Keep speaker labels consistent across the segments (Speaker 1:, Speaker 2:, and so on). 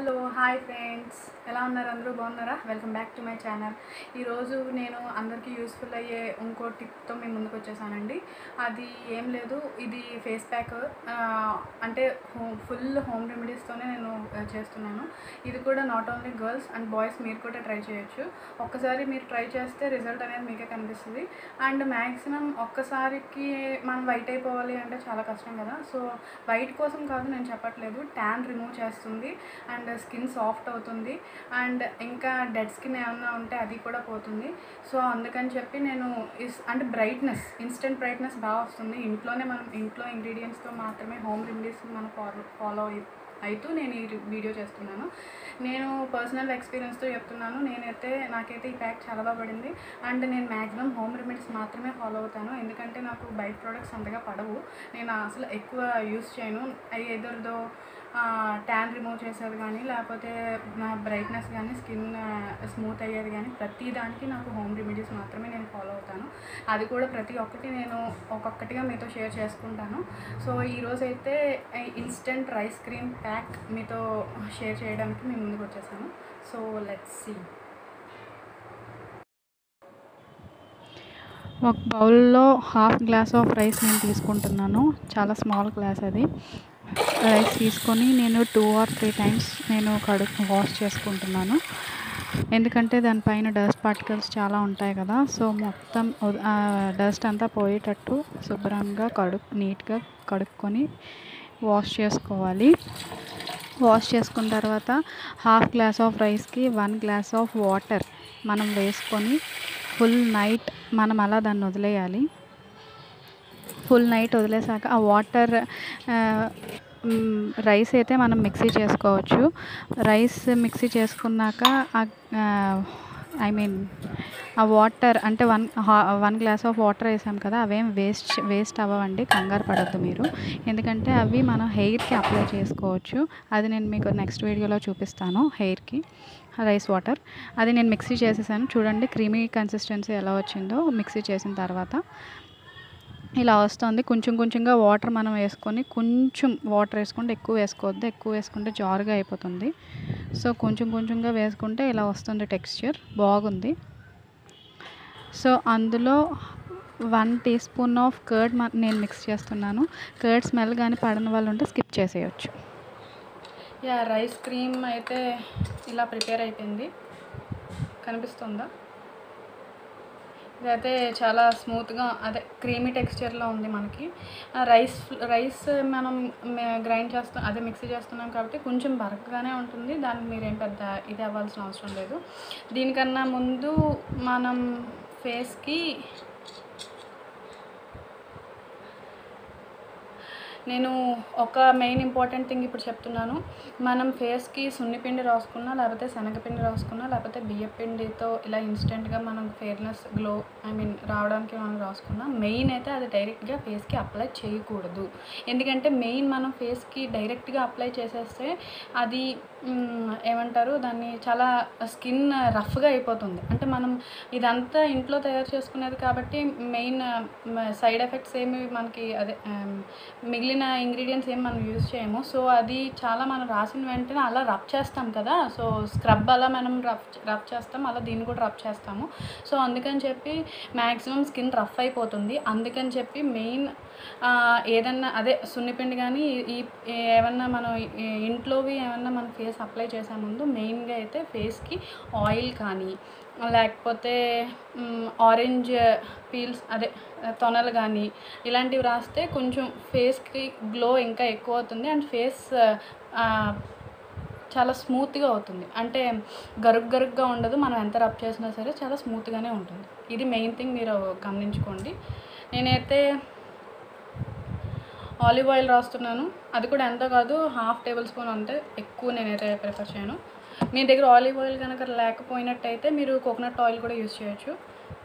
Speaker 1: hello hi friends ఎలా ఉన్నారు అందరూ బాగున్నారా welcome back to my channel ఈరోజు నేను అందరికీ యూస్ఫుల్ అయ్యే ఇంకో టిప్తో మేము ముందుకు వచ్చేసానండి అది ఏం లేదు ఇది ఫేస్ ప్యాక్ అంటే హోమ్ ఫుల్ హోమ్ రెమెడీస్తోనే నేను ఆ, చేస్తున్నాను ఇది కూడా not only girls and boys మీరు కూడా ట్రై చేయొచ్చు ఒక్కసారి మీరు ట్రై చేస్తే రిజల్ట్ అనేది మీకే కనిపిస్తుంది అండ్ మ్యాక్సిమం ఒక్కసారికి మనం వైట్ అయిపోవాలి అంటే చాలా కష్టం కదా సో వైట్ కోసం కాదు నేను చెప్పట్లేదు ట్యాన్ రిమూవ్ చేస్తుంది అండ్ స్కిన్ సాఫ్ట్ అవుతుంది అండ్ ఇంకా డెడ్ స్కిన్ ఏమన్నా ఉంటే అది కూడా పోతుంది సో అందుకని చెప్పి నేను ఇస్ అంటే బ్రైట్నెస్ ఇన్స్టెంట్ బ్రైట్నెస్ బాగా వస్తుంది ఇంట్లోనే మనం ఇంట్లో ఇంగ్రీడియంట్స్తో మాత్రమే హోమ్ రెమెడీస్ మనం ఫాలో ఫాలో అవుతూ నేను ఈ వీడియో చేస్తున్నాను నేను పర్సనల్ ఎక్స్పీరియన్స్తో చెప్తున్నాను నేనైతే నాకైతే ఈ ప్యాక్ చాలా బాగా పడింది అండ్ నేను మ్యాక్సిమం హోమ్ రెమెడీస్ మాత్రమే ఫాలో అవుతాను ఎందుకంటే నాకు బయట ప్రోడక్ట్స్ అంతగా పడవు నేను అసలు ఎక్కువ యూస్ చేయను అవి ఎదురుదో ట్యాన్ రిమూవ్ చేసేది కానీ లేకపోతే నా బ్రైట్నెస్ కానీ స్కిన్ స్మూత్ అయ్యేది కానీ ప్రతి దానికి నాకు హోమ్ రెమెడీస్ మాత్రమే నేను ఫాలో అవుతాను అది కూడా ప్రతి ఒక్కటి నేను ఒక్కొక్కటిగా మీతో షేర్ చేసుకుంటాను సో ఈరోజు అయితే ఇన్స్టెంట్ రైస్ క్రీమ్ ప్యాక్ మీతో షేర్ చేయడానికి మేము ముందుకు వచ్చేసాను సో లెట్స్ సీ
Speaker 2: ఒక బౌల్లో హాఫ్ గ్లాస్ ఆఫ్ రైస్ నేను తీసుకుంటున్నాను చాలా స్మాల్ గ్లాస్ అది రైస్ తీసుకొని నేను టూ ఆర్ త్రీ టైమ్స్ నేను కడుగు వాష్ చేసుకుంటున్నాను ఎందుకంటే దానిపైన డస్ట్ పార్టికల్స్ చాలా ఉంటాయి కదా సో మొత్తం డస్ట్ అంతా పోయేటట్టు శుభ్రంగా కడుక్ నీట్గా కడుక్కొని వాష్ చేసుకోవాలి వాష్ చేసుకున్న తర్వాత హాఫ్ గ్లాస్ ఆఫ్ రైస్కి వన్ గ్లాస్ ఆఫ్ వాటర్ మనం వేసుకొని ఫుల్ నైట్ మనం అలా దాన్ని వదిలేయాలి ఫుల్ నైట్ వదిలేసాక ఆ వాటర్ రైస్ అయితే మనం మిక్సీ చేసుకోవచ్చు రైస్ మిక్సీ చేసుకున్నాక ఐ మీన్ ఆ వాటర్ అంటే one one glass of water వేసాం కదా అవేం వేస్ట్ వేస్ట్ అవ్వండి కంగారు పడద్దు మీరు ఎందుకంటే అవి మనం హెయిర్కి అప్లై చేసుకోవచ్చు అది నేను మీకు నెక్స్ట్ వీడియోలో చూపిస్తాను హెయిర్కి రైస్ వాటర్ అది నేను మిక్సీ చేసేసాను చూడండి క్రీమీ కన్సిస్టెన్సీ ఎలా వచ్చిందో మిక్సీ చేసిన తర్వాత ఇలా వస్తుంది కొంచెం కొంచెంగా వాటర్ మనం వేసుకొని కొంచెం వాటర్ వేసుకుంటే ఎక్కువ వేసుకోవద్దు ఎక్కువ వేసుకుంటే జారుగా అయిపోతుంది సో కొంచెం కొంచెంగా వేసుకుంటే ఇలా వస్తుంది టెక్స్చర్ బాగుంది సో అందులో one teaspoon of curd నేను మిక్స్ చేస్తున్నాను కర్డ్ స్మెల్ కానీ పడని వాళ్ళు ఉంటే స్కిప్ చేసేయచ్చు
Speaker 1: యా రైస్ క్రీమ్ అయితే ఇలా ప్రిపేర్ అయిపోయింది కనిపిస్తుందా ఇదైతే చాలా స్మూత్గా అదే క్రీమీ టెక్స్చర్లో ఉంది మనకి ఆ రైస్ రైస్ మనం గ్రైండ్ చేస్తాం అదే మిక్సీ చేస్తున్నాం కాబట్టి కొంచెం బరకగానే ఉంటుంది దానికి మీరేం పెద్ద ఇది అవ్వాల్సిన అవసరం లేదు దీనికన్నా ముందు మనం ఫేస్కి నేను ఒక మెయిన్ ఇంపార్టెంట్ థింగ్ ఇప్పుడు చెప్తున్నాను మనం ఫేస్కి సున్నిపిండి రాసుకున్నా లేకపోతే శనగపిండి రాసుకున్నా లేకపోతే బియ్యపిండితో ఇలా ఇన్స్టెంట్గా మనం ఫేర్నెస్ గ్లో ఐ మీన్ రావడానికి మనం రాసుకున్నా మెయిన్ అయితే అది డైరెక్ట్గా ఫేస్కి అప్లై చేయకూడదు ఎందుకంటే మెయిన్ మనం ఫేస్కి డైరెక్ట్గా అప్లై చేసేస్తే అది మ్, ఏమంటారు దాన్ని చాలా స్కిన్ రఫ్గా అయిపోతుంది అంటే మనం ఇదంతా ఇంట్లో తయారు చేసుకునేది కాబట్టి మెయిన్ సైడ్ ఎఫెక్ట్స్ ఏమి మనకి అదే ఆమ్, మిగిలిన ఇంగ్రీడియంట్స్ ఏమి మనం యూజ్ చేయము సో అది చాలా మనం రాసిన వెంటనే అలా రబ్ చేస్తాం కదా సో స్క్రబ్ అలా మనం రబ్ రబ్ చేస్తాం అలా దీన్ని కూడా రబ్ చేస్తాము సో అందుకని చెప్పి మ్యాక్సిమం స్కిన్ రఫ్ అయిపోతుంది అందుకని చెప్పి మెయిన్ ఏదన్నా అదే సున్నిపిండి కానీ ఈ ఏమన్నా మనం ఈ ఇంట్లోవి ఏమన్నా మన ఫేస్ అప్లై చేసే ముందు మెయిన్గా అయితే ఫేస్కి ఆయిల్ కానీ లేకపోతే ఆరెంజ్ పీల్స్ అదే తొనలు కానీ ఇలాంటివి రాస్తే కొంచెం ఫేస్కి గ్లో ఇంకా ఎక్కువ అవుతుంది అండ్ ఫేస్ చాలా స్మూత్గా అవుతుంది అంటే గరుగ్ గరుగ్గా ఉండదు మనం ఎంత రబ్ చేసినా సరే చాలా స్మూత్గానే ఉంటుంది ఇది మెయిన్ థింగ్ మీరు గమనించుకోండి నేనైతే ఆలివ్ ఆయిల్ రాస్తున్నాను అది కూడా ఎంత కాదు హాఫ్ టేబుల్ స్పూన్ అంతే ఎక్కువ నేనైతే ప్రిఫర్ చేయను మీ దగ్గర ఆలివ్ ఆయిల్ కనుక లేకపోయినట్టయితే మీరు కోకోనట్ ఆయిల్ కూడా యూస్ చేయొచ్చు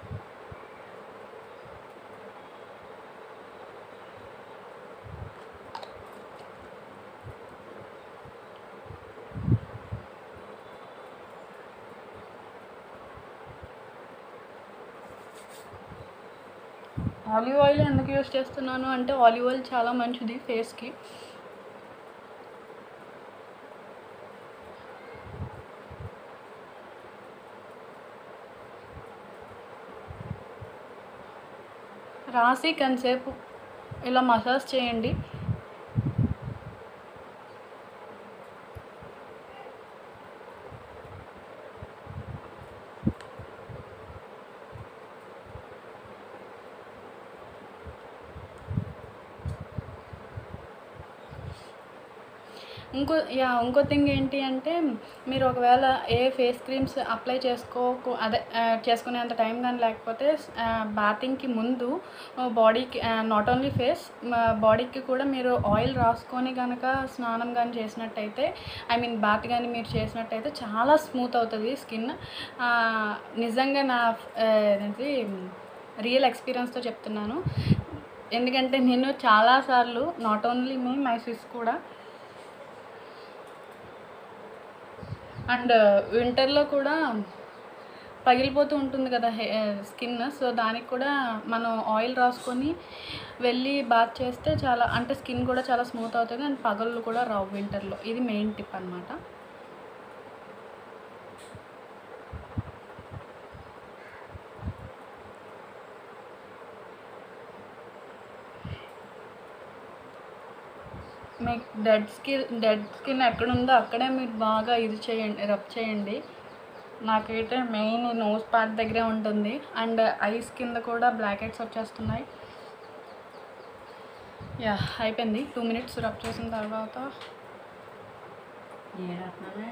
Speaker 1: ఆలివ్ ఆయిల్ ఎందుకు యూస్ చేస్తున్నాను అంటే ఆలివ్ ఆయిల్ చాలా మంచిది ఫేస్కి రాసి కొంతసేపు ఇలా మసాజ్ చేయండి ఇంకో యా ఇంకో థింగ్ ఏంటి అంటే మీరు ఒకవేళ ఏ ఫేస్ క్రీమ్స్ అప్లై చేసుకోకు అదే ఆ, చేసుకునేంత టైం కానీ లేకపోతే బాతింగ్కి ముందు బాడీకి నాట్ ఓన్లీ ఫేస్ బాడీకి కూడా మీరు ఆయిల్ రాసుకొని కనుక స్నానం కానీ చేసినట్టయితే ఐ మీన్ బాత్ కానీ మీరు చేసినట్టయితే చాలా స్మూత్ అవుతుంది స్కిన్ నిజంగా నా ఆ, ఏంటి రియల్ ఎక్స్పీరియన్స్తో చెప్తున్నాను ఎందుకంటే నేను చాలాసార్లు not only me my sis కూడా అండ్ వింటర్లో కూడా పగిలిపోతూ ఉంటుంది కదా హే స్కిన్ సో దానికి కూడా మనం ఆయిల్ రాసుకొని వెళ్ళి బాత్ చేస్తే చాలా అంటే స్కిన్ కూడా చాలా స్మూత్ అవుతుంది అండ్ పగళ్ళు కూడా రావు వింటర్లో ఇది మెయిన్ టిప్ అనమాట మీకు డెడ్ స్కిన్ డెడ్ స్కిన్ ఎక్కడ ఉందో అక్కడే మీరు బాగా ఇది చేయండి రబ్ చేయండి నాకైతే మెయిన్ నోస్ పార్ట్ దగ్గరే ఉంటుంది అండ్ ఐస్ కింద కూడా బ్లాక్ హెడ్స్ వచ్చేస్తున్నాయి యా అయిపోయింది టూ మినిట్స్ రబ్ చేసిన తర్వాత
Speaker 3: ఏడట్లనే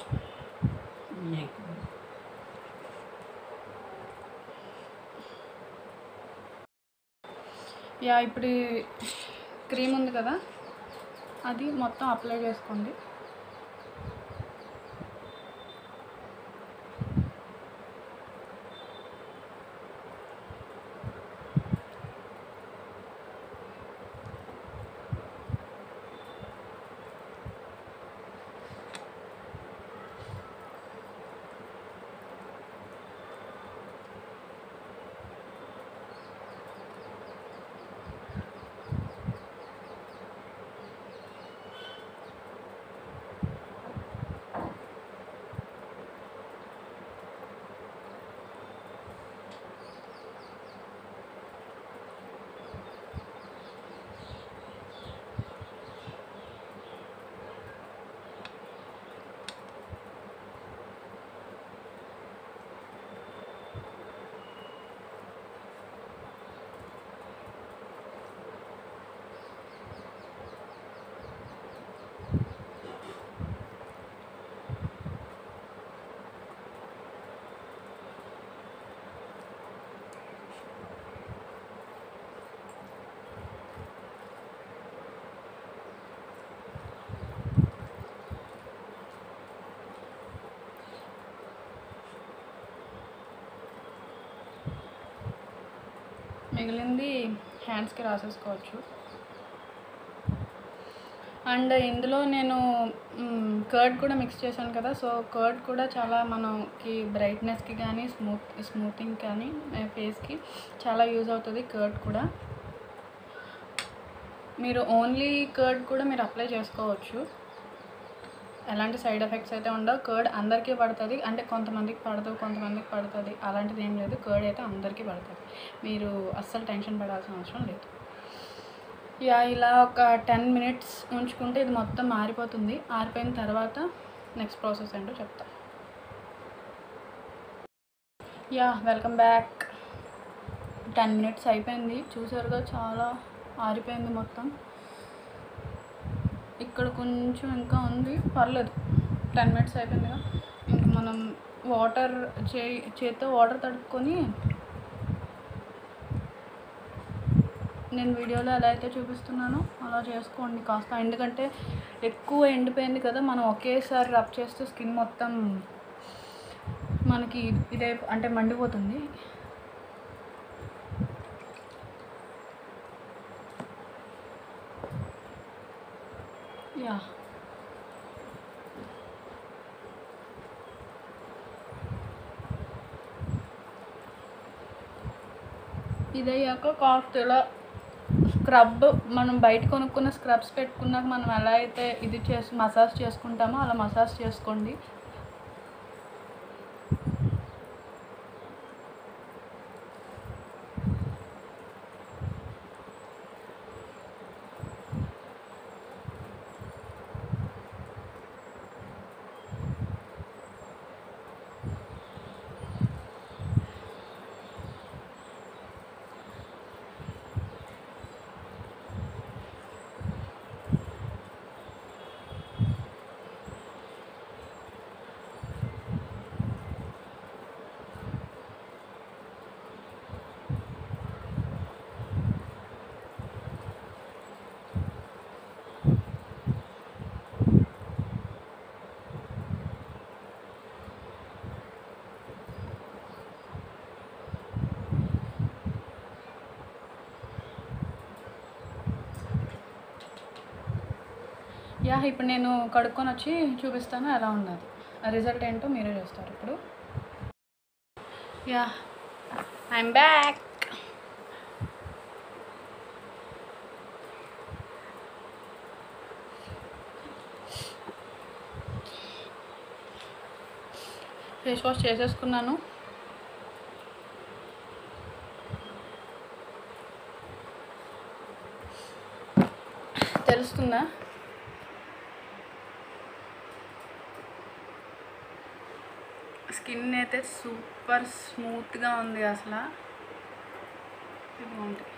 Speaker 1: యా ఇప్పుడు క్రీమ్ ఉంది కదా అది మొత్తం అప్లై చేసుకోండి మిగిలింది హ్యాండ్స్కి రాసేసుకోవచ్చు అండ్ ఇందులో నేను కర్డ్ కూడా మిక్స్ చేశాను కదా సో కర్డ్ కూడా చాలా మనకి బ్రైట్నెస్కి కానీ స్మూత్ స్మూతింగ్ కానీ ఫేస్కి చాలా యూజ్ అవుతుంది కర్డ్ కూడా మీరు ఓన్లీ కర్డ్ కూడా మీరు అప్లై చేసుకోవచ్చు ఎలాంటి సైడ్ ఎఫెక్ట్స్ అయితే ఉండవు కర్డ్ అందరికీ పడుతుంది అంటే కొంతమందికి పడదు కొంతమందికి పడుతుంది అలాంటిది ఏం లేదు కర్డ్ అయితే అందరికీ పడుతుంది మీరు అస్సలు టెన్షన్ పడాల్సిన అవసరం లేదు యా ఇలా ఒక టెన్ మినిట్స్ ఉంచుకుంటే ఇది మొత్తం మారిపోతుంది ఆరిపోయిన తర్వాత నెక్స్ట్ ప్రాసెస్ ఏంటో చెప్తా yeah welcome back ten minutes అయిపోయింది చూసారుగా చాలా ఆరిపోయింది మొత్తం ఇక్కడ కొంచెం ఇంకా ఉంది పర్లేదు టెన్ మినిట్స్ అయిపోయిందిగా ఇంకా మనం వాటర్ చే చేత్తో వాటర్ తడుపుకొని నేను వీడియోలో ఎలా అయితే చూపిస్తున్నానో అలా చేసుకోండి కాస్త ఎందుకంటే ఎక్కువ ఎండిపోయింది కదా మనం ఒకేసారి రబ్ చేస్తే స్కిన్ మొత్తం మనకి ఇదే అంటే మండిపోతుంది యా ఇదయ్యాక కాస్త ఇలా స్క్రబ్ మనం బయట కొనుక్కున్న స్క్రబ్స్ పెట్టుకున్నాక మనం ఎలా అయితే ఇది చేసి మసాజ్ చేసుకుంటామో అలా మసాజ్ చేసుకోండి యా ఇప్పుడు నేను కడుక్కొని వచ్చి చూపిస్తాను ఎలా ఉన్నది ఆ రిజల్ట్ ఏంటో మీరే చూస్తారు ఇప్పుడు yeah I'm back face wash చేసేసుకున్నాను తెలుస్తుందా స్కిన్ అయితే సూపర్ స్మూత్గా ఉంది అసలు బాగుంది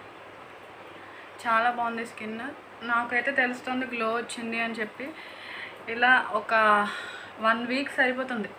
Speaker 1: చాలా బాగుంది స్కిన్ నాకైతే తెలుస్తుంది గ్లో వచ్చింది అని చెప్పి ఇలా ఒక వన్ వీక్ సరిపోతుంది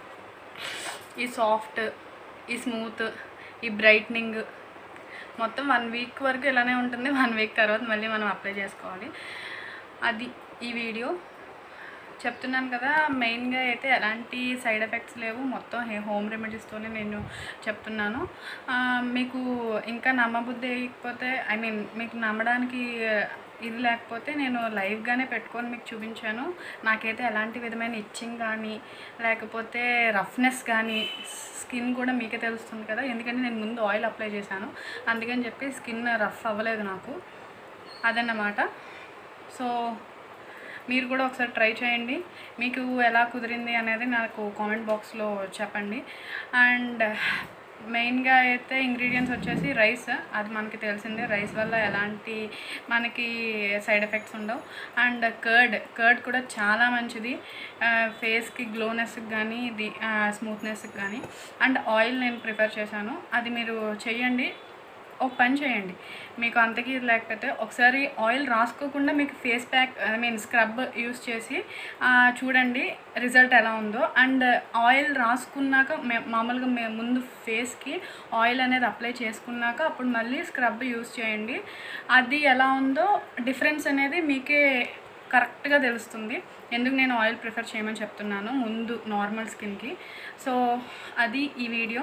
Speaker 1: ఈ సాఫ్ట్ ఈ స్మూత్ ఈ బ్రైట్నింగ్ మొత్తం వన్ వీక్ వరకు ఇలానే ఉంటుంది వన్ వీక్ తర్వాత మళ్ళీ మనం అప్లై చేసుకోవాలి అది ఈ వీడియో చెప్తున్నాను కదా మెయిన్గా అయితే ఎలాంటి సైడ్ ఎఫెక్ట్స్ లేవు మొత్తం హే హోమ్ రెమెడీస్తోనే నేను చెప్తున్నాను ఆ, మీకు ఇంకా నమ్మబుద్ధి అయిపోతే ఐ మీన్ మీకు నమ్మడానికి ఇది లేకపోతే నేను లైవ్గానే పెట్టుకొని మీకు చూపించాను నాకైతే ఎలాంటి విధమైన ఇచ్చింగ్ కానీ లేకపోతే రఫ్నెస్ కానీ స్కిన్ కూడా మీకే తెలుస్తుంది కదా ఎందుకంటే నేను ముందు ఆయిల్ అప్లై చేశాను అందుకని చెప్పి స్కిన్ రఫ్ అవ్వలేదు నాకు అదన్నమాట సో మీరు కూడా ఒకసారి ట్రై చేయండి మీకు ఎలా కుదిరింది అనేది నాకు కామెంట్ బాక్స్లో చెప్పండి అండ్ మెయిన్గా అయితే ఇంగ్రీడియంట్స్ వచ్చేసి రైస్ అది మనకి తెలిసిందే రైస్ వల్ల ఎలాంటి మనకి సైడ్ ఎఫెక్ట్స్ ఉండవు అండ్ కర్డ్ కర్డ్ కూడా చాలా మంచిది ఫేస్కి గ్లోనెస్కి కానీ ఇది స్మూత్నెస్కి కానీ అండ్ ఆయిల్ నేను ప్రిఫర్ చేశాను అది మీరు చెయ్యండి ఒక పని చేయండి మీకు అంతకీ ఇది లేకపోతే ఒకసారి ఆయిల్ రాసుకోకుండా మీకు face pack I mean scrub use చేసి ఆ, చూడండి రిజల్ట్ ఎలా ఉందో అండ్ ఆయిల్ రాసుకున్నాక మే- మామూలుగా మే ముందు ఫేస్కి ఆయిల్ అనేది అప్లై చేసుకున్నాక అప్పుడు మళ్ళీ స్క్రబ్ యూస్ చేయండి అది ఎలా ఉందో డిఫరెన్స్ అనేది మీకే కరెక్ట్గా తెలుస్తుంది ఎందుకు నేను ఆయిల్ ప్రిఫర్ చేయమని చెప్తున్నాను ముందు నార్మల్ స్కిన్కి సో అది ఈ వీడియో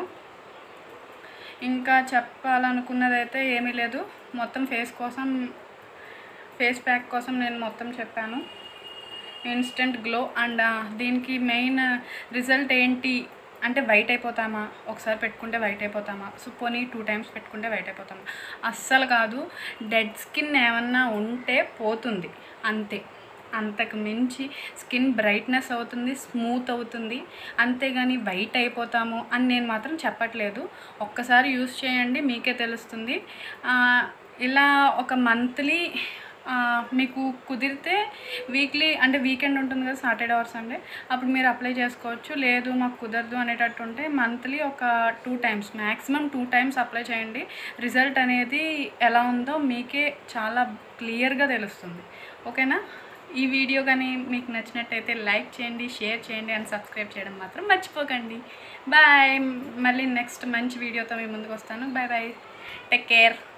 Speaker 1: ఇంకా చెప్పాలనుకున్నది అయితే ఏమీ లేదు మొత్తం ఫేస్ కోసం ఫేస్ ప్యాక్ కోసం నేను మొత్తం చెప్పాను ఇన్స్టెంట్ గ్లో అండ్ దీనికి మెయిన్ రిజల్ట్ ఏంటి అంటే వైట్ అయిపోతామా ఒకసారి పెట్టుకుంటే వైట్ అయిపోతామా సో పోనీ టూ టైమ్స్ పెట్టుకుంటే వైట్ అయిపోతామా అస్సలు కాదు డెడ్ స్కిన్ ఏమన్నా ఉంటే పోతుంది అంతే అంతకు మించి స్కిన్ బ్రైట్నెస్ అవుతుంది స్మూత్ అవుతుంది అంతేగాని వైట్ అయిపోతాము అని నేను మాత్రం చెప్పట్లేదు ఒక్కసారి యూస్ చేయండి మీకే తెలుస్తుంది ఆ, ఇలా ఒక మంత్లీ మీకు కుదిరితే వీక్లీ అంటే వీకెండ్ ఉంటుంది కదా సాటర్డే ఆర్ సండే అప్పుడు మీరు అప్లై చేసుకోవచ్చు లేదు మాకు కుదరదు అనేటట్టు ఉంటే మంత్లీ ఒక two times maximum two times apply చేయండి రిజల్ట్ అనేది ఎలా ఉందో మీకే చాలా క్లియర్గా తెలుస్తుంది ఓకేనా ఈ వీడియో కానీ మీకు నచ్చినట్టయితే లైక్ చేయండి షేర్ చేయండి అండ్ సబ్స్క్రైబ్ చేయడం మాత్రం మర్చిపోకండి బాయ్ మళ్ళీ నెక్స్ట్ మంచి వీడియోతో మీ ముందుకు వస్తాను బాయ్ బాయ్ టేక్ కేర్